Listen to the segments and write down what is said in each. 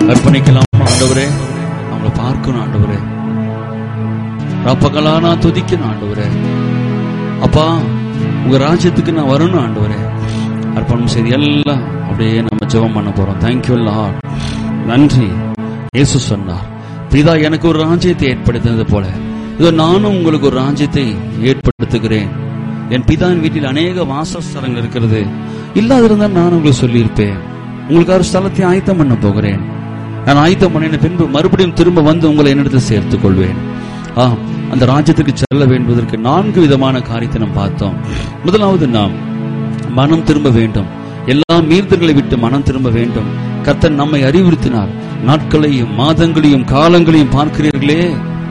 அர்ப்பணிக்கலாமா ஆண்டவரே அவங்கள பார்க்கணும் ஆண்டவரே ரப்பகலா நான் துதிக்கணும் ஆண்டவரே அப்பா உங்க ராஜ்யத்துக்கு நான் வரணும் ஆண்டவரே அர்ப்பணம் செய்து எல்லாம் அப்படியே நம்ம ஜெபம் பண்ண போறோம் தேங்க்யூ லார்ட் நன்றி இயேசு சொன்னார் பிதா எனக்கு ஒரு ராஜ்யத்தை ஏற்படுத்தினது போல இதோ நானும் உங்களுக்கு ஒரு ராஜ்யத்தை ஏற்படுத்துகிறேன் என் பிதாவின் வீட்டில் அநேக வாசஸ்தலங்கள் இருக்கிறது இல்லாதிருந்தால் நான் உங்களுக்கு சொல்லியிருப்பேன் உங்களுக்கு ஒரு ஸ்தலத்தை ஆயத்தம் பண்ண போகிறேன் நான் ஆயத்தம் பண்ணின பின்பு மறுபடியும் திரும்ப வந்து உங்களை என்னிடத்தில் சேர்த்துக் கொள்வேன் ஆ அந்த ராஜ்யத்துக்கு செல்ல வேண்டுவதற்கு நான்கு விதமான காரியத்தை நாம் பார்த்தோம் முதலாவது நாம் மனம் திரும்ப வேண்டும் எல்லா மீறுதல்களை விட்டு மனம் திரும்ப வேண்டும் கர்த்தர் நம்மை அறிவுறுத்தினார் நாட்களையும் மாதங்களையும் காலங்களையும் பார்க்கிறீர்களே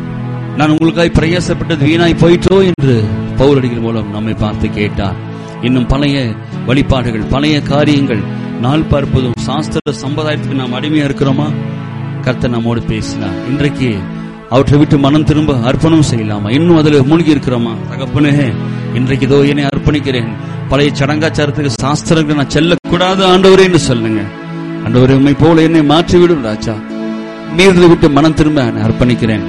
நான் உங்களுக்காய் பிரயாசப்பட்டது வீணாய் போயிட்டோ என்று பவுலடிகள் மூலம் நம்மை பார்த்து கேட்டார் இன்னும் பழைய வழிபாடுகள் பழைய காரியங்கள் நாள் பார்ப்பதும் சாஸ்திர சம்பிரதாயத்துக்கு நாம் அடிமையா இருக்கிறோமா கர்த்தர் நம்மோடு பேசினார் இன்றைக்கு அவற்றை விட்டு மனம் திரும்ப அர்ப்பணம் செய்யலாமா இன்னும் அதுல மூழ்கி இருக்கிறோமா தகப்பனே இன்றைக்கு இதோ என்னை அர்ப்பணிக்கிறேன் பழைய சடங்காச்சாரத்துக்கு சாஸ்திரங்கள் நான் செல்லக்கூடாது ஆண்டவரே என்று சொல்லுங்க ஆண்டவரே உண்மை போல என்னை மாற்றிவிடும் ராஜா மீறலை விட்டு மனம் திரும்ப நான் அர்ப்பணிக்கிறேன்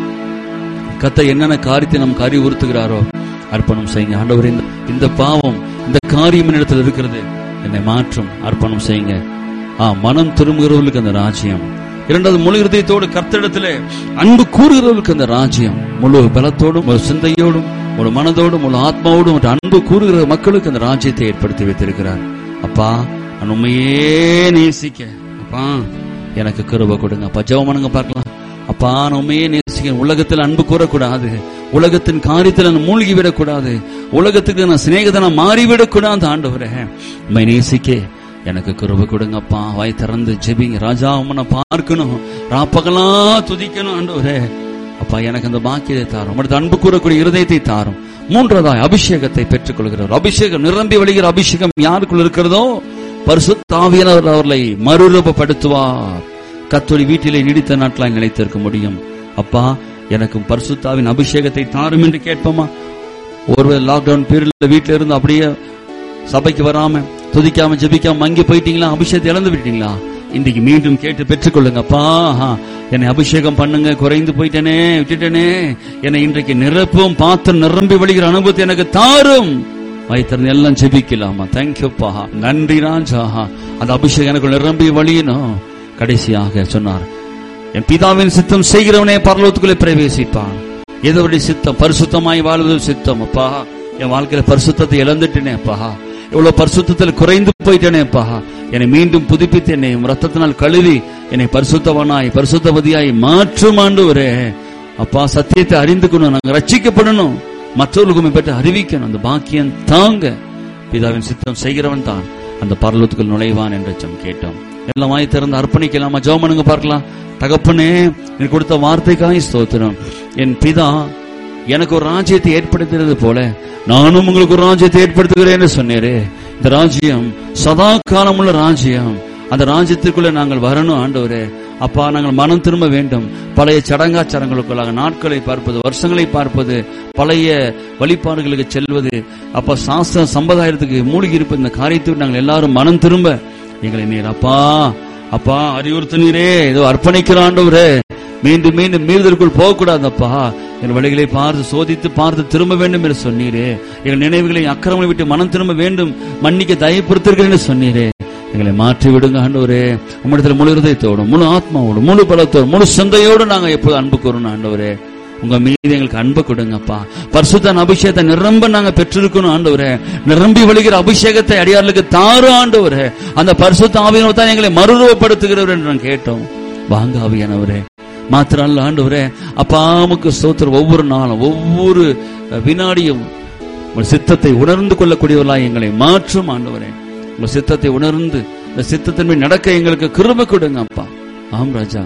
கத்த என்னென்ன காரியத்தை நமக்கு அறிவுறுத்துகிறாரோ அர்ப்பணம் செய்யுங்க ஆண்டவரே இந்த இந்த பாவம் இந்த காரியம் இடத்துல இருக்கிறது என்னை மாற்றும் அர்ப்பணம் செய்யுங்க ஆ மனம் திரும்புகிறவர்களுக்கு அந்த ராஜ்யம் இரண்டாவது முழு இருதயத்தோடு கர்த்தரிடத்திலே அன்பு கூறுகிறவர்களுக்கு அந்த ராஜ்யம் முழு பலத்தோடும் ஒரு சிந்தையோடும் ஒரு மனதோடும் ஒரு ஆத்மாவோடும் ஒரு அன்பு கூறுகிற மக்களுக்கு அந்த ராஜ்யத்தை ஏற்படுத்தி வைத்திருக்கிறார் அப்பா நான் உண்மையே நேசிக்க அப்பா எனக்கு கிருப கொடுங்க அப்பா ஜெபமனுங்க பார்க்கலாம் அப்பா நான் உண்மையே நேசிக்க உலகத்தில் அன்பு கூறக்கூடாது உலகத்தின் காரியத்தில் நான் மூழ்கி விடக்கூடாது உலகத்துக்கு நான் சிநேகிதனா மாறிவிடக்கூடாது ஆண்டவரே உண்மை நேசிக்க எனக்கு கிருப கொடுங்கப்பா வாய் திறந்து ஜெபிங்க ராஜா உன்னை பார்க்கணும் ராப்பகலா துதிக்கணும் ஆண்டவரே அப்பா எனக்கு அந்த பாக்கியத்தை தாரும் அடுத்து அன்பு கூறக்கூடிய இருதயத்தை தாரும் மூன்றதாய் அபிஷேகத்தை பெற்றுக் கொள்கிறவர் அபிஷேகம் நிரம்பி வழிகிற அபிஷேகம் யாருக்குள் இருக்கிறதோ பரிசுத்தாவியனர் அவர்களை மறுரூபப்படுத்துவார் கத்தோடி வீட்டிலே நீடித்த நாட்களாய் நிலைத்திருக்க முடியும் அப்பா எனக்கும் பரிசுத்தாவின் அபிஷேகத்தை தாரும் என்று கேட்போமா ஒருவர் லாக்டவுன் பீரியட்ல வீட்டில இருந்து அப்படியே சபைக்கு வராம துதிக்காம ஜெபிக்காம மங்கி போயிட்டீங்களா அபிஷேகத்தை இழந்து விட்டீங்களா இன்றைக்கு மீண்டும் கேட்டு பெற்றுக்கொள்ளுங்கப்பா என்னை அபிஷேகம் பண்ணுங்க குறைந்து போயிட்டேனே விட்டுட்டேனே என்னை இன்றைக்கு நிரப்பும் பாத்திரம் நிரம்பி வழிகிற அனுபவத்தை எனக்கு தாரும் வைத்திருந்த எல்லாம் ஜெபிக்கலாமா தேங்க்யூப்பா நன்றி ராஜா அந்த அபிஷேகம் எனக்கு நிரம்பி வழியணும் கடைசியாக சொன்னார் என் பிதாவின் சித்தம் செய்கிறவனே பரலோகத்துக்குள்ளே பிரவேசிப்பான் எதோடைய சித்தம் பரிசுத்தமாய் வாழ்வது சித்தம் அப்பா என் வாழ்க்கையில பரிசுத்தத்தை இழந்துட்டேனே அப்பா இவ்வளவு பரிசுத்தத்தில் குறைந்து போயிட்டேனே அப்பா என்னை மீண்டும் புதுப்பித்து என்னை உம் ரத்தத்தினால் கழுவி என்னை பரிசுத்தவனாய் பரிசுத்தவதியாய் மாற்றும் ஆண்டவரே அப்பா சத்தியத்தை அறிந்து கொண்டு நாங்க ரட்சிக்கப்படணும் மற்றவர்களுக்கும் பற்றி அறிவிக்கணும் அந்த பாக்கியம் தாங்க பிதாவின் சித்தம் செய்கிறவன் தான் அந்த பரலோகத்துக்குள் நுழைவான் என்று ஜெபம் கேட்டோம் எல்லாம் வாய் திறந்து அர்ப்பணிக்கலாமா ஜெபம் பண்ணுங்க பார்க்கலாம் தகப்பனே எனக்கு கொடுத்த வார்த்தைக்காய் ஸ்தோத்திரம் என் பிதா எனக்கு ஒரு ராஜ்யத்தை ஏற்படுத்தினது போல நானும் உங்களுக்கு ஒரு ராஜ்யத்தை ஏற்படுத்துகிறேன்னு சொன்னேரே இந்த ராஜ்யம் சதா காலமுள்ள ராஜ்யம் அந்த ராஜ்யத்திற்குள்ள நாங்கள் வரணும் ஆண்டவரே அப்பா நாங்கள் மனம் திரும்ப வேண்டும் பழைய சடங்காச்சாரங்களுக்குள்ளாக நாட்களை பார்ப்பது வருஷங்களை பார்ப்பது பழைய வழிபாடுகளுக்கு செல்வது அப்பா சாஸ்திர சம்பிரதாயத்துக்கு மூழ்கி இருப்பது இந்த காரியத்தை நாங்கள் எல்லாரும் மனம் திரும்ப எங்களை நீர் அப்பா அப்பா அறிவுறுத்தினீரே ஏதோ அர்ப்பணிக்கிற ஆண்டவரே மீண்டும் மீண்டும் மீறுதலுக்குள் போகக்கூடாதப்பா என் வழிகளை பார்த்து சோதித்து பார்த்து திரும்ப வேண்டும் என்று சொன்னீரே எங்கள் நினைவுகளை அக்கிரமங்களை விட்டு மனம் திரும்ப வேண்டும் மன்னிக்க தயப்படுத்திருக்கிறேன் என்று சொன்னீரே எங்களை மாற்றி விடுங்க ஆண்டவரே உம்மிடத்தில் முழு இருதயத்தோடும் முழு ஆத்மாவோடும் முழு பலத்தோடும் முழு சிந்தையோடு நாங்க எப்போது அன்பு கூறணும் ஆண்டவரே உங்க மீது எங்களுக்கு அன்பு கொடுங்கப்பா பரிசுத்தன் அபிஷேகத்தை நிரம்ப நாங்க பெற்றிருக்கணும் ஆண்டவரே நிரம்பி வழிகிற அபிஷேகத்தை அடியார்களுக்கு தாரு ஆண்டவரே அந்த பரிசுத்த ஆவியினர் தான் எங்களை மறுரூபப்படுத்துகிறவர் என்று நான் கேட்டோம் வாங்க ஆவியானவரே மாத்திரம் அல்ல ஆண்டவரே அப்பாமுக்கு ஸ்தோத்திரம் ஒவ்வொரு நாளும் ஒவ்வொரு வினாடியும் உங்கள் சித்தத்தை உணர்ந்து கொள்ளக்கூடியவர்களாய் எங்களை மாற்றும் ஆண்டவரே உங்கள் சித்தத்தை உணர்ந்து இந்த சித்தத்தின் நடக்க எங்களுக்கு கிருபை கொடுங்க அப்பா ஆம் ராஜா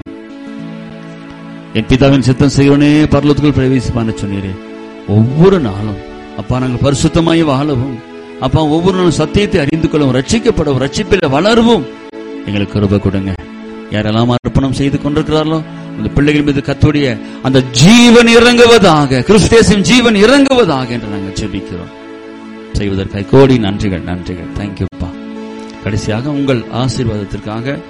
என் பிதாவின் சித்தம் செய்கிறவனே பரலத்துக்குள் பிரவேசிப்பான்னு சொன்னீரே ஒவ்வொரு நாளும் அப்பா நாங்கள் பரிசுத்தமாய் வாழவும் அப்பா ஒவ்வொரு நாளும் சத்தியத்தை அறிந்து கொள்ளவும் ரட்சிக்கப்படவும் ரட்சிப்பில் வளரவும் எங்களுக்கு கிருபை கொடுங்க யாரெல்லாம் அர்ப்பணம் செய்து கொண்டிருக்கிறார்களோ அந்த பிள்ளைகள் மீது கத்துடைய அந்த ஜீவன் இறங்குவதாக கிறிஸ்தேசின் ஜீவன் இறங்குவதாக என்று நாங்கள் ஜெபிக்கிறோம் செய்வதற்காக கோடி நன்றிகள் நன்றிகள் தேங்க்யூப்பா கடைசியாக உங்கள் ஆசீர்வாதத்திற்காக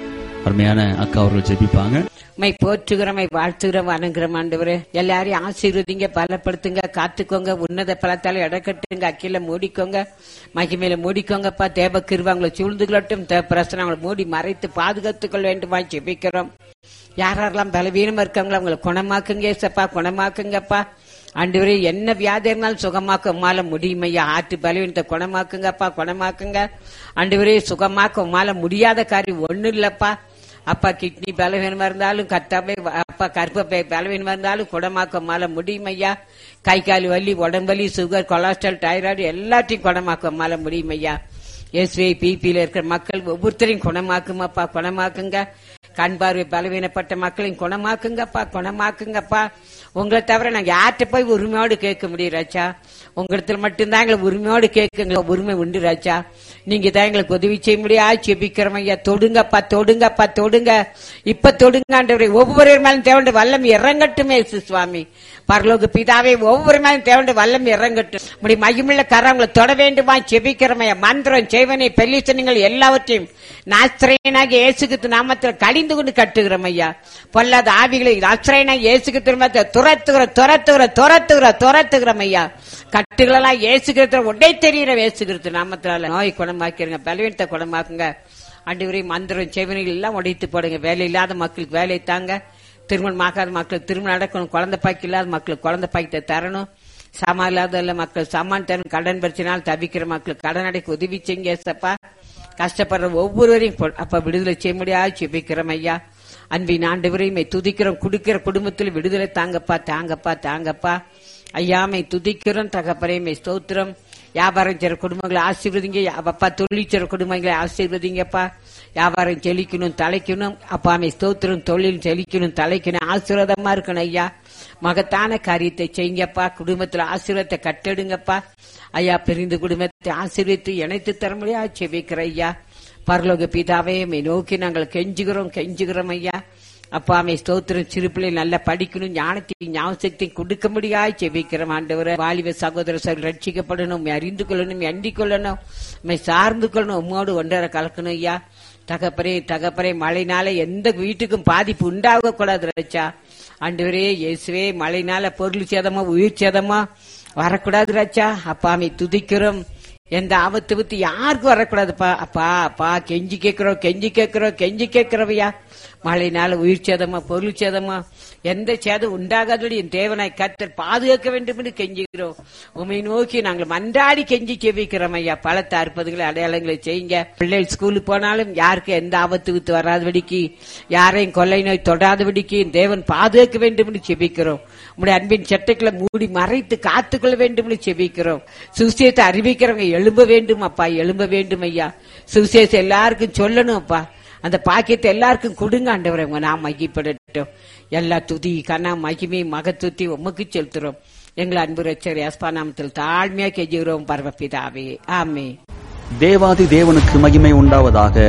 அருமையான அக்கா அவர்கள் ஜெபிப்பாங்க மை போற்றுகிறோம் மை வாழ்த்துகிறோம் வணங்குறோம் ஆண்டவரே எல்லாரையும் ஆசீர்வதிங்க பலப்படுத்துங்க காத்துக்கோங்க உன்னத பலத்தால இடக்கட்டுங்க அக்கில மூடிக்கோங்க மகிமையில மூடிக்கோங்கப்பா தேவ கிருவாங்களை சூழ்ந்துகளட்டும் தேவ பிரசனம் அவங்களை மூடி மறைத்து பாதுகாத்துக் கொள்ள வேண்டுமா ஜெபிக்கிறோம் யார் யாரெல்லாம் பலவீனமா இருக்காங்களோ அவங்களை குணமாக்குங்க ஏசப்பா குணமாக்குங்கப்பா ஆண்டவரே என்ன வியாதி இருந்தாலும் சுகமாக்க உமால முடியுமையா ஆற்று பலவீனத்தை குணமாக்குங்கப்பா குணமாக்குங்க ஆண்டவரே சுகமாக்க உமால முடியாத காரியம் ஒண்ணும் இல்லப்பா அப்பா கிட்னி பலவீனமா இருந்தாலும் கத்தாப்பை அப்பா கற்பப்பை பலவீனமா இருந்தாலும் குணமாக்க உமால முடியுமையா கை கால் வலி உடம்பலி சுகர் கொலஸ்ட்ரால் டைராய்டு எல்லாத்தையும் குணமாக்க உமால முடியுமையா எஸ்வி பிபியில இருக்கிற மக்கள் ஒவ்வொருத்தரையும் குணமாக்குமாப்பா குணமாக்குங்க கண் பார்வை பலவீனப்பட்ட மக்களையும் குணமாக்குங்கப்பா குணமாக்குங்கப்பா உங்களை தவிர நாங்க யார்கிட்ட போய் உரிமையோடு கேட்க முடியும் ராஜா உங்களிடத்துல மட்டும்தான் எங்களை உரிமையோடு கேட்குங்க உரிமை உண்டு ராஜா நீங்க தான் எங்களுக்கு உதவி செய்ய முடியா செபிக்கிறோம் ஐயா தொடுங்கப்பா தொடுங்கப்பா தொடுங்க இப்ப தொடுங்க ஆண்டவரே ஒவ்வொரு மேலும் தேவண்ட வல்லம் இறங்கட்டுமே இயேசு சுவாமி பரலோக பிதாவே ஒவ்வொரு மேலும் தேவண்ட வல்லம் இறங்கட்டும் முடி மகிமுள்ள கரங்களை தொட வேண்டுமா செபிக்கிறோம் ஐயா மந்திரம் செய்வனை பெல்லிசனங்கள் எல்லாவற்றையும் நாஸ்திரேனாக இயேசுக்கு நாமத்தில் கடிந்து கொண்டு கட்டுகிறோம் ஐயா பொல்லாத ஆவிகளை நாஸ்திரேனாக இயேசுக்கு திரும்ப துரத்துகிற துரத்துகிற துரத்துகிற துரத்துகிறோம் ஐயா கட்டுகளெல்லாம் இயேசுகிறது உடை தெரிகிற இயேசுகிறது நாமத்தினால நோய் குணமாக்கிருங்க பலவீனத்தை குணமாக்குங்க அன்றுவரை மந்திரம் செவனிகள் எல்லாம் உடைத்து போடுங்க வேலை இல்லாத மக்களுக்கு வேலை தாங்க திருமணம் ஆகாத மக்களுக்கு திருமணம் நடக்கணும் குழந்தை பாக்கி இல்லாத மக்களுக்கு குழந்தை பாக்கத்தை தரணும் சாமான் இல்லாத மக்கள் சாமான் தரணும் கடன் பிரச்சனால் தவிக்கிற மக்களுக்கு கடன் அடைக்க உதவி செய்யுங்க ஏசப்பா கஷ்டப்படுற ஒவ்வொருவரையும் பொ- அப்ப விடுதலை செய்ய முடியாது செபிக்கிறோம் ஐயா அன்பின் ஆண்டவரையும் துதிக்கிறோம் குடுக்கிற குடும்பத்தில் விடுதலை தாங்கப்பா தாங்கப்பா தாங்கப்பா ஐயாமை துதிக்கிறோம் தகப்பரையுமே ஸ்தோத்திரம் வியாபாரம் செய்ற குடும்பங்களை ஆசீர்வதிங்க அப்பா தொழில் செய்ற குடும்பங்களை ஆசீர்வதிங்கப்பா வியாபாரம் செழிக்கணும் தலைக்கணும் அப்பாமை ஸ்தோத்திரம் தொழில் செழிக்கணும் தலைக்கணும் ஆசீர்வாதமா இருக்கணும் ஐயா மகத்தான காரியத்தை செய்யுங்கப்பா குடும்பத்துல ஆசீர்வாதத்தை கட்டெடுங்கப்பா ஐயா பிரிந்து குடும்பத்தை ஆசீர்வித்து இணைத்து தர முடியாது செபிக்கிற ஐயா பரலோக பிதாவே மை நோக்கி நாங்கள் கெஞ்சுகிறோம் கெஞ்சுகிறோம் ஐயா அப்பா அமை ஸ்தோத்திரம் சிறு பிள்ளை நல்லா படிக்கணும் ஞானத்தையும் ஞாபகத்தையும் கொடுக்க முடியாது செபிக்கிறோம் ஆண்டவரை வாலிப சகோதர சகோதரர் ரட்சிக்கப்படணும் உம்மை அறிந்து கொள்ளணும் உம்மை அண்டிக் கொள்ளணும் உம்மை சார்ந்து கொள்ளணும் உம்மோடு ஒன்றரை கலக்கணும் ஐயா தகப்பரே தகப்பரே மழைனால எந்த வீட்டுக்கும் பாதிப்பு உண்டாக கூடாது ரச்சா ஆண்டவரே இயேசுவே மழைனால பொருள் சேதமா உயிர் சேதமா வரக்கூடாது ராச்சா அப்பாமை துதிக்கிறோம் எந்த ஆபத்து வித்து யாருக்கும் வரக்கூடாதுப்பா அப்பா அப்பா கெஞ்சி கேட்கிறோம் கெஞ்சி கேட்கிறோம் கெஞ்சி கேட்கிறவையா மழைனால உயிர் சேதமா பொருள் சேதமா எந்த சேதம் உண்டாகாதபடி என் தேவனாய் கத்தர் பாதுகாக்க வேண்டும் என்று கெஞ்சுகிறோம் உமை நோக்கி நாங்கள் மன்றாடி கெஞ்சி செவிக்கிறோம் ஐயா பலத்த அற்புதங்களை அடையாளங்களை செய்யுங்க பிள்ளைகள் ஸ்கூலுக்கு போனாலும் யாருக்கு எந்த ஆபத்து வித்து வராதபடிக்கு யாரையும் கொள்ளை நோய் தொடாதபடிக்கு என் தேவன் பாதுகாக்க வேண்டும் என்று செபிக்கிறோம் உடைய அன்பின் சட்டைகளை மூடி மறைத்து காத்துக்கொள்ள வேண்டும் என்று செபிக்கிறோம் சுவிசேஷத்தை அறிவிக்கிறவங்க எழும்ப வேண்டும் அப்பா எழும்ப வேண்டும் ஐயா சுவிசேஷம் எல்லாருக்கும் சொல்லணும் அப்பா அந்த பாக்கியத்தை எல்லாருக்கும் கொடுங்க ஆண்டவரை உங்க நாம் மகிப்படட்டும் எல்லா துதி கனா மகிமை மகத்துத்தி உமக்கு செலுத்துறோம் எங்கள் அன்பு ரச்சர் யாஸ்பா நாமத்தில் தாழ்மையா கெஞ்சுகிறோம் பரமபிதாவே ஆமே தேவாதி தேவனுக்கு மகிமை உண்டாவதாக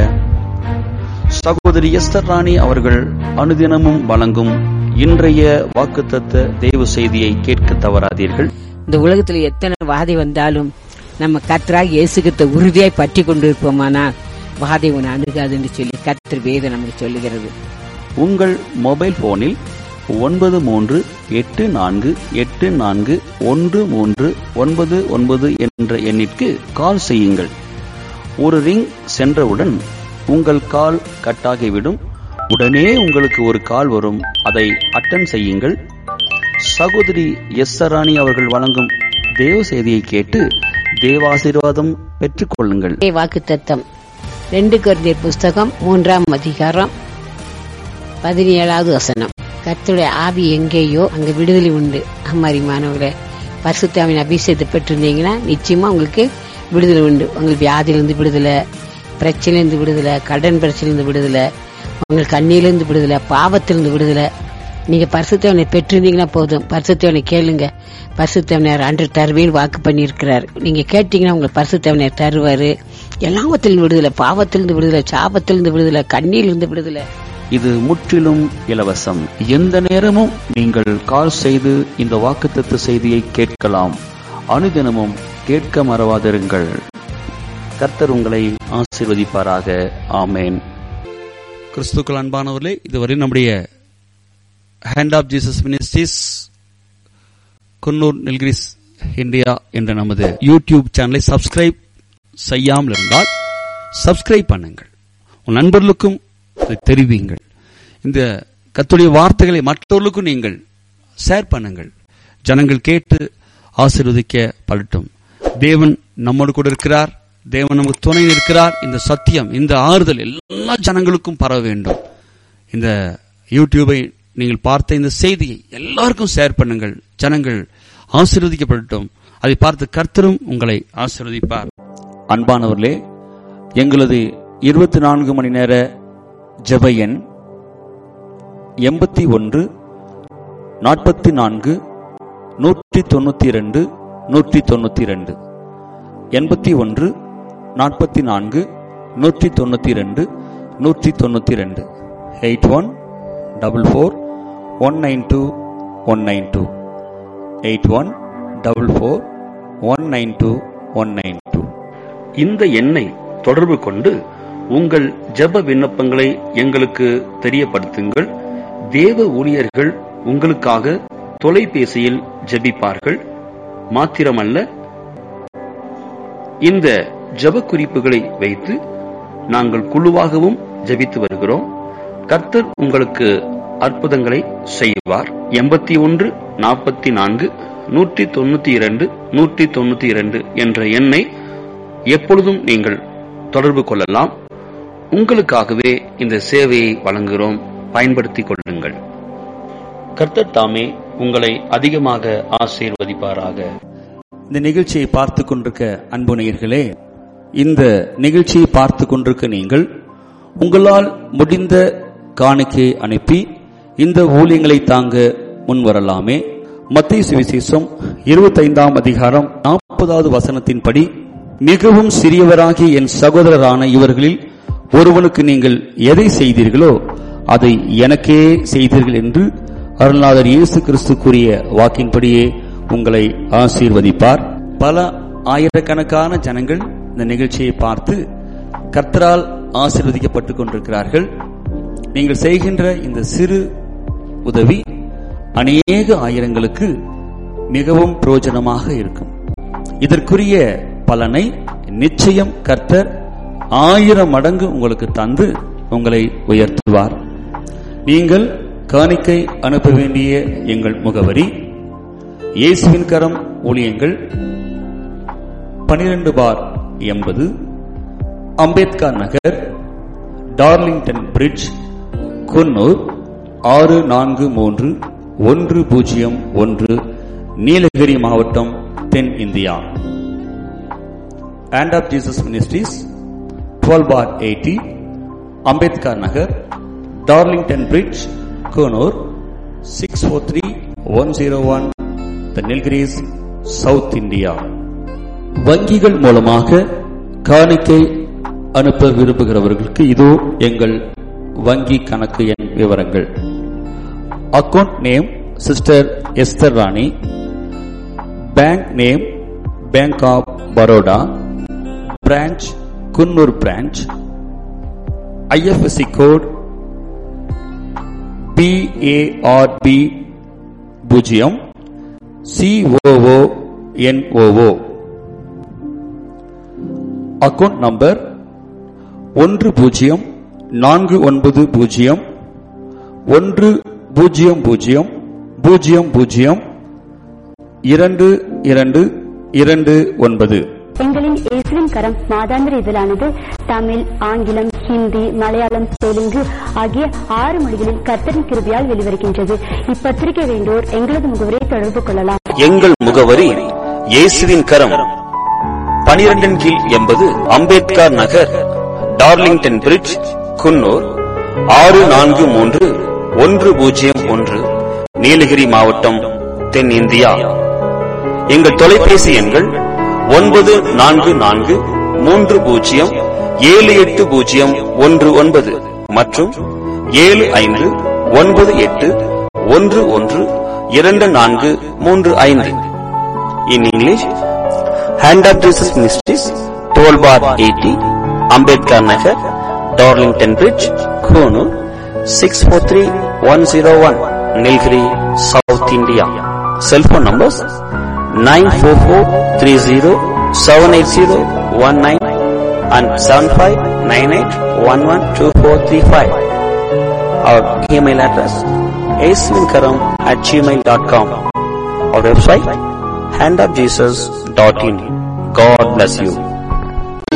சகோதரி எஸ்தர் ராணி அவர்கள் அனுதினமும் வழங்கும் இன்றைய வாக்குத்தத்த தேவ செய்தியை கேட்க தவறாதீர்கள் இந்த உலகத்துல எத்தனை வாதை வந்தாலும் நம்ம கத்தராக இயேசுகிட்ட உறுதியாய் பற்றி கொண்டிருப்போமானா வாதை உன்னை அணுகாதுன்னு சொல்லி கத்தர் வேதம் நமக்கு சொல்லுகிறது உங்கள் மொபைல் போனில் ஒன்பது மூன்று எட்டு நான்கு எட்டு நான்கு ஒன்று மூன்று ஒன்பது ஒன்பது என்ற எண்ணிற்கு கால் செய்யுங்கள் ஒரு ரிங் சென்றவுடன் உங்கள் கால் கட்டாகிவிடும் உடனே உங்களுக்கு ஒரு கால் வரும் அதை அட்டன் செய்யுங்கள் சகோதரி எஸ் ராணி அவர்கள் வழங்கும் தேவ செய்தியை கேட்டு தேவாசீர்வாதம் பெற்றுக்கொள்ளுங்கள் வாக்கு தத்தம் ரெண்டு கொரிந்தியர் புஸ்தகம் மூன்றாம் அதிகாரம் பதினேழாவது வசனம் கர்த்தருடைய ஆவி எங்கேயோ அங்க விடுதலை உண்டு அம்மாரிமானவர்களே பரிசுத்தாவின் அபிஷேகத்தை பெற்றிருந்தீங்கன்னா நிச்சயமா உங்களுக்கு விடுதலை உண்டு உங்களுக்கு வியாதியிலிருந்து விடுதலை பிரச்சனையிலிருந்து விடுதலை கடன் பிரச்சனையிலிருந்து விடுதலை உங்களுக்கு கண்ணியிலிருந்து விடுதலை பாவத்திலிருந்து விடுதலை நீங்க பரிசுத்தவனை பெற்றிருந்தீங்கன்னா போதும் பரிசுத்தவனை கேளுங்க பரிசுத்தவனர் அன்று தருவேன் வாக்கு பண்ணியிருக்கிறார் நீங்க கேட்டீங்கன்னா உங்களுக்கு பரிசுத்தவனர் தருவாரு எல்லாவத்திலிருந்து விடுதலை பாவத்திலிருந்து விடுதலை சாபத்திலிருந்து விடுதலை கண்ணியிலிருந்து விடுதலை இது முற்றிலும் இலவசம் எந்த நேரமும் நீங்கள் கால் செய்து இந்த வாக்குத்தத்த செய்தியை கேட்கலாம் அனுதினமும் கேட்க மறவாதிருங்கள் கர்த்தர் உங்களை ஆசீர்வதிப்பாராக ஆமேன் கிறிஸ்துக்கள் அன்பானவர்களே இதுவரை நம்முடைய hand of Jesus ministries Coonoor Nilgiris India என்ற நமது யூடியூப் சேனலை சப்ஸ்கிரைப் செய்யாமல் இருந்தால் சப்ஸ்கிரைப் பண்ணுங்கள் உன் நண்பர்களுக்கும் இதை தெரிவியுங்கள் இந்த கத்துடைய வார்த்தைகளை மற்றவர்களுக்கும் நீங்கள் ஷேர் பண்ணுங்கள் ஜனங்கள் கேட்டு ஆசீர்வதிக்க படட்டும் தேவன் நம்மோடு கூட இருக்கிறார் தேவன் நமக்கு துணை இருக்கிறார் இந்த சத்தியம் இந்த ஆறுதல் எல்லா ஜனங்களுக்கும் பரவ வேண்டும் இந்த யூடியூபை நீங்கள் பார்த்த இந்த செய்தியை எல்லாருக்கும் ஷேர் பண்ணுங்கள் ஜனங்கள் ஆசீர்வதிக்கப்படட்டும் அதை பார்த்து கர்த்தரும் உங்களை ஆசீர்வதிப்பார் அன்பானவர்களே எங்களது இருபத்தி நான்கு மணி நேர ஜெப எண் எண்பத்தி ஒன்று நாற்பத்தி நான்கு நூற்றி தொண்ணூற்றி ரெண்டு நூற்றி தொண்ணூற்றி ரெண்டு எண்பத்தி ஒன்று நாற்பத்தி நான்கு நூற்றி தொண்ணூற்றி ரெண்டு நூற்றி தொண்ணூற்றி ரெண்டு eight one double four one nine two one nine two eight one double four one nine two one nine two இந்த எண்ணை தொடர்பு கொண்டு உங்கள் ஜெப விண்ணப்பங்களை எங்களுக்கு தெரியப்படுத்துங்கள் தேவ ஊழியர்கள் உங்களுக்காக தொலைபேசியில் ஜெபிப்பார்கள் மாத்திரமல்ல இந்த ஜெப குறிப்புகளை வைத்து நாங்கள் குழுவாகவும் ஜெபித்து வருகிறோம் கர்த்தர் உங்களுக்கு அற்புதங்களை செய்வார் எண்பத்தி ஒன்று நாற்பத்தி நான்கு நூற்றி தொண்ணூத்தி இரண்டு நூற்றி தொண்ணூத்தி இரண்டு என்ற எண்ணை எப்பொழுதும் நீங்கள் தொடர்பு கொள்ளலாம் உங்களுக்காகவே இந்த சேவையை வழங்குகிறோம் பயன்படுத்திக் கொள்ளுங்கள் கர்த்தர் தாமே உங்களை அதிகமாக ஆசீர்வதிப்பாராக இந்த நிகழ்ச்சியை பார்த்து கொண்டிருக்க அன்பு நேயர்களே இந்த நிகழ்ச்சியை பார்த்து கொண்டிருக்க நீங்கள் உங்களால் முடிந்த காணிக்கையை அனுப்பி இந்த ஊழியங்களை தாங்க முன்வரலாமே மத்திய சுவிசேஷம் இருபத்தைந்தாம் அதிகாரம் நாற்பதாவது வசனத்தின்படி மிகவும் சிறியவராகிய என் சகோதரரான இவர்களில் ஒருவனுக்கு நீங்கள் எதை செய்தீர்களோ அதை எனக்கே செய்தீர்கள் என்று அருள்நாதர் இயேசு கிறிஸ்து கூறிய வாக்கின்படியே உங்களை ஆசீர்வதிப்பார் பல ஆயிரக்கணக்கான ஜனங்கள் இந்த நிகழ்ச்சியை பார்த்து கர்த்தரால் ஆசீர்வதிக்கப்பட்டுக் கொண்டிருக்கிறார்கள் நீங்கள் செய்கின்ற இந்த சிறு உதவி அநேக ஆயிரங்களுக்கு மிகவும் பிரயோஜனமாக இருக்கும் இதற்குரிய பலனை நிச்சயம் கர்த்தர் ஆயிரம் மடங்கு உங்களுக்கு தந்து உங்களை உயர்த்துவார் நீங்கள் காணிக்கை அனுப்ப வேண்டிய எங்கள் முகவரி இயேசுவின் கரம் ஊழியங்கள் பனிரெண்டு பார் எண்பது அம்பேத்கர் நகர் டார்லிங்டன் பிரிட்ஜ் குன்னூர் ஆறு நான்கு மூன்று ஒன்று பூஜ்ஜியம் ஒன்று நீலகிரி மாவட்டம் தென் India and of Jesus Ministries, 12 bar 80, Ambedkar Nagar, Darlington Bridge, Konur, 643-101, The Nilgiris, South India. வங்கிகள் மூலமாக காணிக்கை அனுப்ப விரும்புகிறவர்களுக்கு இதோ எங்கள் வங்கி கணக்கு எண் விவரங்கள் account name sister Esther Rani bank name bank of Baroda branch Coonoor branch IFSC code BARB பூஜ்ஜியம் சிஓஓ என்ஓஓ அக்கவுண்ட் நம்பர் ஒன்று பூஜ்ஜியம் நான்கு ஒன்பது பூஜ்ஜியம் ஒன்று பூஜ்ஜியம் பூஜ்ஜியம் பூஜ்ஜியம் பூஜ்ஜியம் இரண்டு இரண்டு இரண்டு ஒன்பது எங்களின் இயேசுவின் கரம் மாதாந்திர இதழானது தமிழ் ஆங்கிலம் ஹிந்தி மலையாளம் தெலுங்கு ஆகிய ஆறு மொழிகளில் கர்த்தரின் கிருபியால் வெளிவருகின்றது இப்பத்திரிகை வேண்டோர் எங்களது முகவரை தொடர்பு கொள்ளலாம் எங்கள் முகவரி இயேசுவின் கரம் பனிரெண்டின் கீழ் எண்பது அம்பேத்கர் நகர் டார்லிங்டன் பிரிட்ஜ் குன்னூர் ஆறு நான்கு மூன்று ஒன்று பூஜ்ஜியம் ஒன்று நீலகிரி மாவட்டம் தென் இந்தியா எங்கள் தொலைபேசி எண்கள் ஒன்பது நான்கு நான்கு மூன்று பூஜ்ஜியம் ஏழு எட்டு பூஜ்ஜியம் ஒன்று ஒன்பது மற்றும் ஏழு ஐந்து ஒன்பது எட்டு ஒன்று ஒன்று இரண்டு நான்கு மூன்று ஐந்து in English hand of Jesus ministries twelve bar eighty Ambedkar Nagar Darlington Bridge, Kunu, 643-101, Nilgiri, South India. Cell phone numbers 944-30-780-19 and 7598-112435. Our email address aswinkaram at gmail.com. Our website handofjesus.in. God bless you.